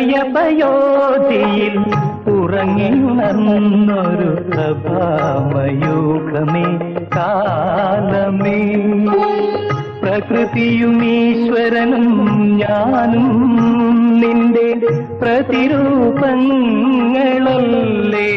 പ്രളയപയോധിയിൽ ഉറങ്ങിയുണർന്നൊരു പ്രഭാമയൂഖമേ കാലമേ പ്രകൃതിയും ഈശ്വരനും ഞാനും നിന്റെ പ്രതിരൂപങ്ങളല്ലേ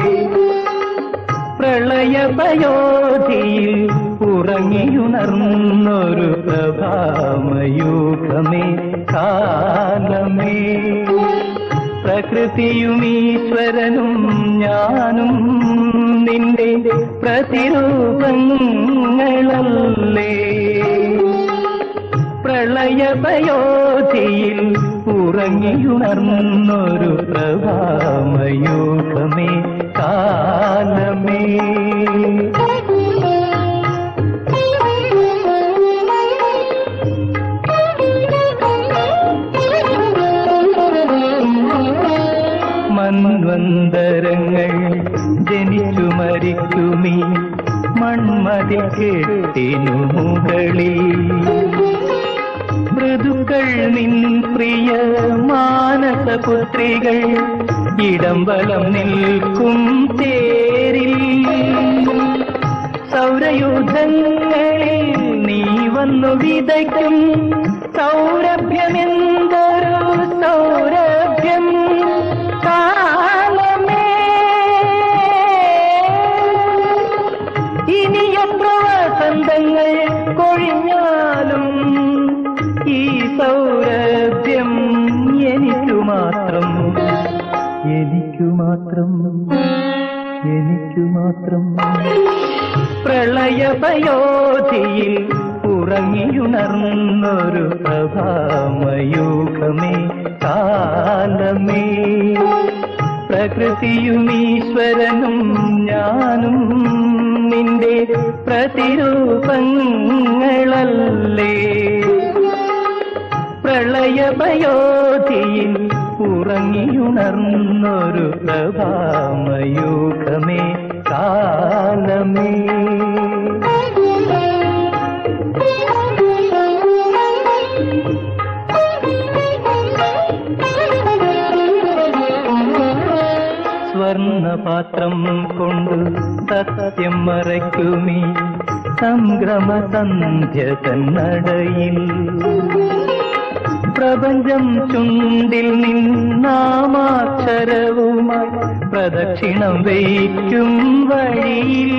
പ്രളയപയോധിയിൽ ഉറങ്ങിയുണർന്നൊരു പ്രഭാമയൂഖമേ കാലമേ പ്രകൃതിയും ഈശ്വരനും ഞാനും നിന്റെ പ്രതിരൂപങ്ങളല്ലേ പ്രളയപയോധിയിൽ ഉറങ്ങിയുണർന്നൊരു പ്രഭാമയൂഖമേ കാലമേ മൺവന്തരങ്ങൾ ജനിച്ചു മരിക്കുമീ മൺമതി കെട്ടിനു മുകളിൽ മൃദുക്കൾ നിൻ പ്രിയ മാനസപുത്രികൾ ഇടംബലം നിൽക്കും തേരിൽ സൗരയുധങ്ങളിൽ നീ വന്നു വിതയ്ക്കും സൗരഭ്യമെന്തൊരു സൗരഭ്യം കാലമേ ഇനി എത്ര വസന്തങ്ങൾ കൊഴിഞ്ഞാലും ഈ സൗരഭ്യം എനിക്കു മാത്രം എനിക്കു മാത്രം എനിക്കു മാത്രം പ്രളയപയോധിയിൽ ഉറങ്ങിയുണർന്നൊരു പ്രഭാമയൂഖമേ കാലമേ പ്രകൃതിയും ഈശ്വരനും ഞാനും നിന്റെ പ്രതിരൂപങ്ങളല്ലേ പ്രളയപയോധിയിൽ ഉറങ്ങിയുണർന്നൊരു പ്രഭാമയൂഖമേ കാലമേ സ്വർണപാത്രം കൊണ്ട് സത്യം മറയ്ക്കുമീ സംഗ്രമ സന്ധ്യ തന്നടയിൽ പ്രപഞ്ചം ചുണ്ടിൽ നിന്നാമാക്ഷരവുമായി പ്രദക്ഷിണം വയ്ക്കും വഴിയിൽ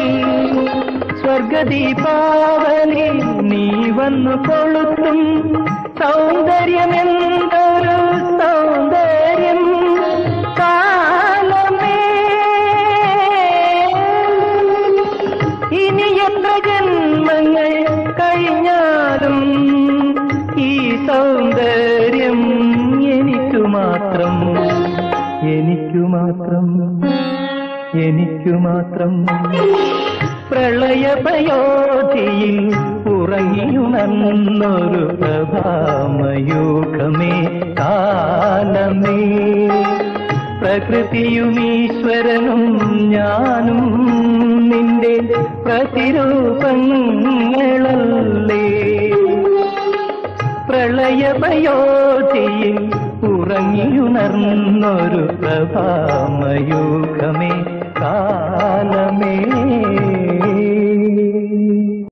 സ്വർഗദീപാവലി നീ വന്നു കൊളുത്തും സൗന്ദര്യമെന്തൊരു സൗന്ദര്യം കാലമേ ഇനി എത്ര ജന്മങ്ങൾ കഴിഞ്ഞാലും ഈ സൗന്ദര്യം എനിക്കു മാത്രം എനിക്കു മാത്രം എനിക്കു മാത്രം പ്രളയപയോധിയിൽ ഉറങ്ങിയുണർന്നൊരു പ്രഭാമയൂഖമേ കാലമേ പ്രകൃതിയും ഈശ്വരനും ഞാനും നിന്റെ പ്രതിരൂപങ്ങളല്ലേ പ്രളയപയോധിയിൽ ഉറങ്ങിയുണർന്നൊരു പ്രഭാമയൂഖമേ കാലമേ